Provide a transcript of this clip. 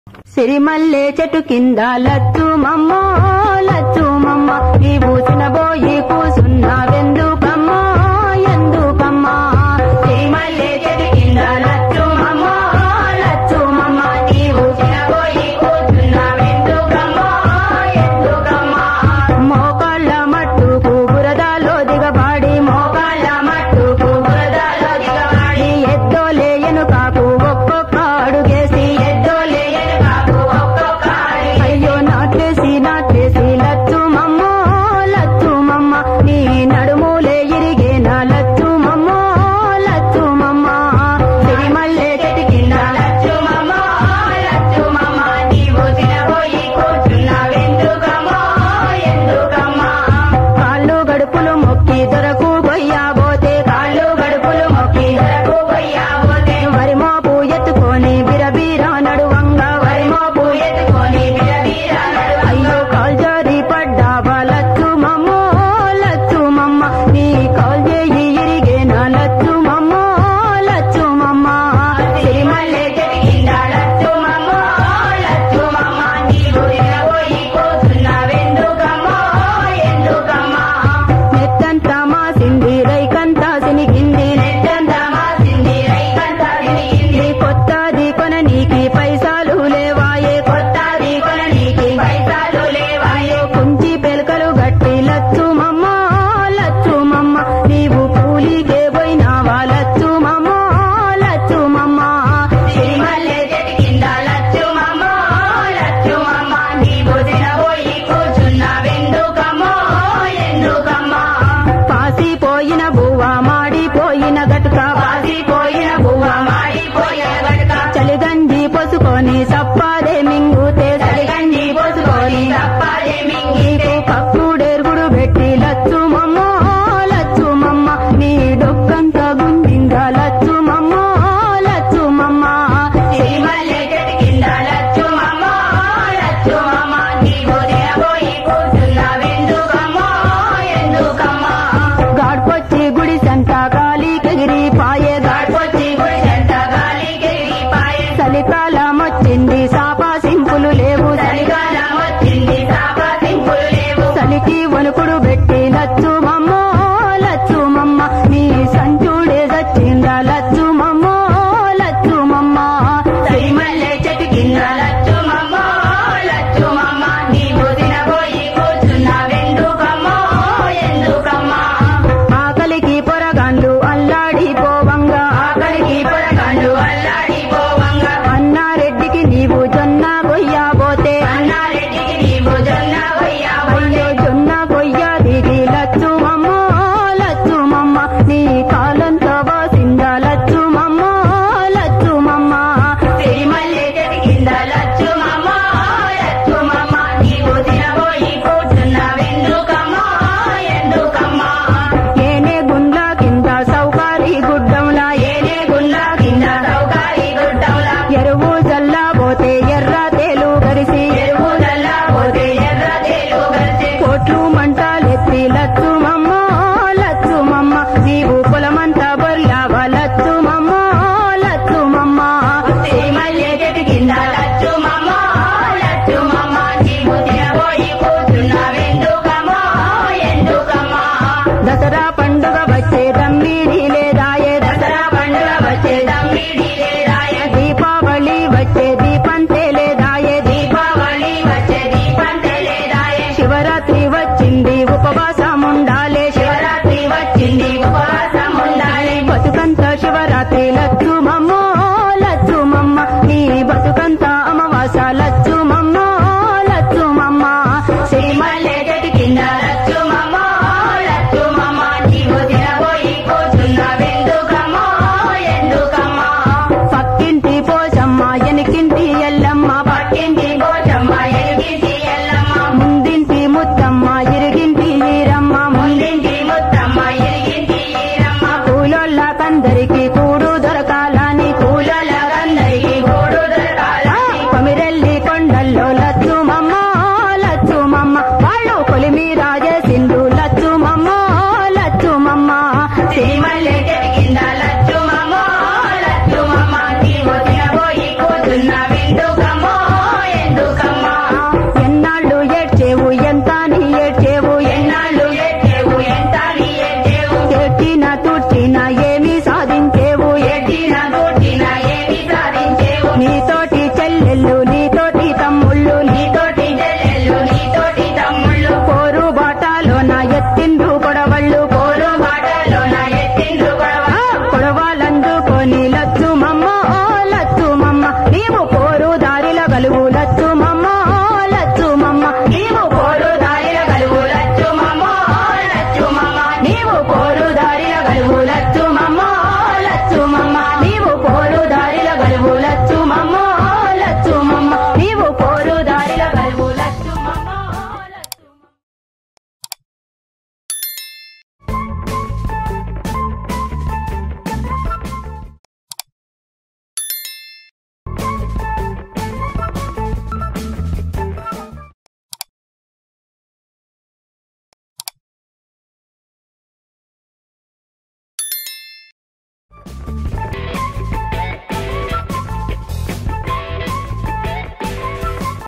సిరిమల్లె చెట్టు కింద లచ్చు మమ్మ లచ్చు మమ్మ నీవు చినబోయి కూసున్నావెందుకమ్మ ఎందుకమ్మ సిరిమల్లె చెట్టు కింద లచ్చు మమ్మ లచ్చు మమ్మ నీవు చినబోయి కూసున్నావెందుకమ్మ ఎందుకమ్మ మోకాళ్ళ మట్టుకు బురదలో దిగబాడి మోకాళ్ళ మట్టుకు బురదలో దిగబాడి ఎద్దోలే ఎనుకాకు ఒక్కొక్క అడుగేసి ఎద్దోలే ఎనుకాకు ఒక్కొక్క అడుగు అయ్యో నాట్లేసి నాట్లేసి లచ్చు మమ్మ లచ్చు మమ్మ నీ నడుములే ఇరిగేనా లచ్చు మమ్మ లచ్చు మమ్మ సిరిమల్లె చెట్టు కింద లచ్చు మమ్మ లచ్చు మమ్మ నీవు తినబోయి కూర్చున్నావెందుకమ్మా ఎందుకమ్మా కాళ్ళు గడుపులు మొక్కి దొరకు పోతే కాళ్ళు గడుపులు మొక్కి దొరకు పోతే వరి మోపు ఎత్తుకొని బిరబీర నడువంగా వరి మోపు ఎత్తుకొని బిరబీర నడువంగా అయ్యో కాల్జారి పడ్డావా లచ్చు మమ్మ లచ్చు మమ్మ నీ కాల్ చేయి ఇరిగేనా లచ్చు మమ్మ లచ్చు మమ్మ సిరిమల్లె చెట్టు కింద లచ్చు మమ్మ లచ్చు మమ్మ నీవు తినబోయి కూర్చున్నావెందుకమ్మా ఎందుకమ్మా నెత్తంతా మాసింది రైకంతా సినిగింది నెత్తంతా మాసింది రైకంతా సినిగింది కొత్తది కొన నీకి పైసలు లేవాయే కొత్తది కొన నీకి పైసలు లేవాయే కుంచి పెలకలు గట్టి లచ్చు మమ్మ లచ్చు మమ్మ నీవు కూలికే పోయినావా లచ్చు మమ్మ లచ్చు మమ్మ సిరిమల్లె చెట్టు కింద లచ్చు మమ్మ లచ్చు మమ్మ నీవు తినబోయి కూర్చున్నావెందుకమ్మో ఎందుకమ్మా పాసిపోయిన బువ్వ మాడిపోయిన గటుక పాసిపోయిన బువ్వ మాడిపోయిన గటుక చలిగంజి పోసుకొని సప్పాదే మింగుతే చలిగంజి పోసుకొని సప్పాదే మింగితే కక్కుడెరుగుడు పెట్టి లచ్చు మమ్మ లచ్చు మమ్మ నీ డొక్కంతా గుండిందా లచ్చు మమ్మ లచ్చు మమ్మ సిరిమల్లె చెట్టు కింద లచ్చు మమ్మ లచ్చు మమ్మ నీవు తినబోయి కూర్చున్నావెందుకమ్మా ఎందుకమ్మా గాడ్పొచ్చి గుడి సంత గాలి కెగిరి పాయే గాడ్పొచ్చి గుడి సంత గాలి కెగిరి పాయే చలికాలం వచ్చింది సాపా సింపులు లేవు చలికాలం వచ్చింది సాపా సింపులు లేవు చలికి వణుకుడు పెట్టి లచ్చు మమ్మ లచ్చు మమ్మ నీ సంచుడే చచ్చిందా లచ్చు మమ్మ లచ్చు మమ్మ సిరిమల్లె చెట్టు కింద లచ్చు మమ్మ లచ్చు మమ్మ నీవు తినబోయి కూర్చున్నావెందుకమ్మో ఎందుకమ్మా ఆకలికి పొరగాండ్లు అల్లాడిపోవంగా ఆకలికి పొరగాండ్లు అల్లాడిపోవంగా అన్నారెడ్డికి నీవు జొన్న గొయ్యబోతే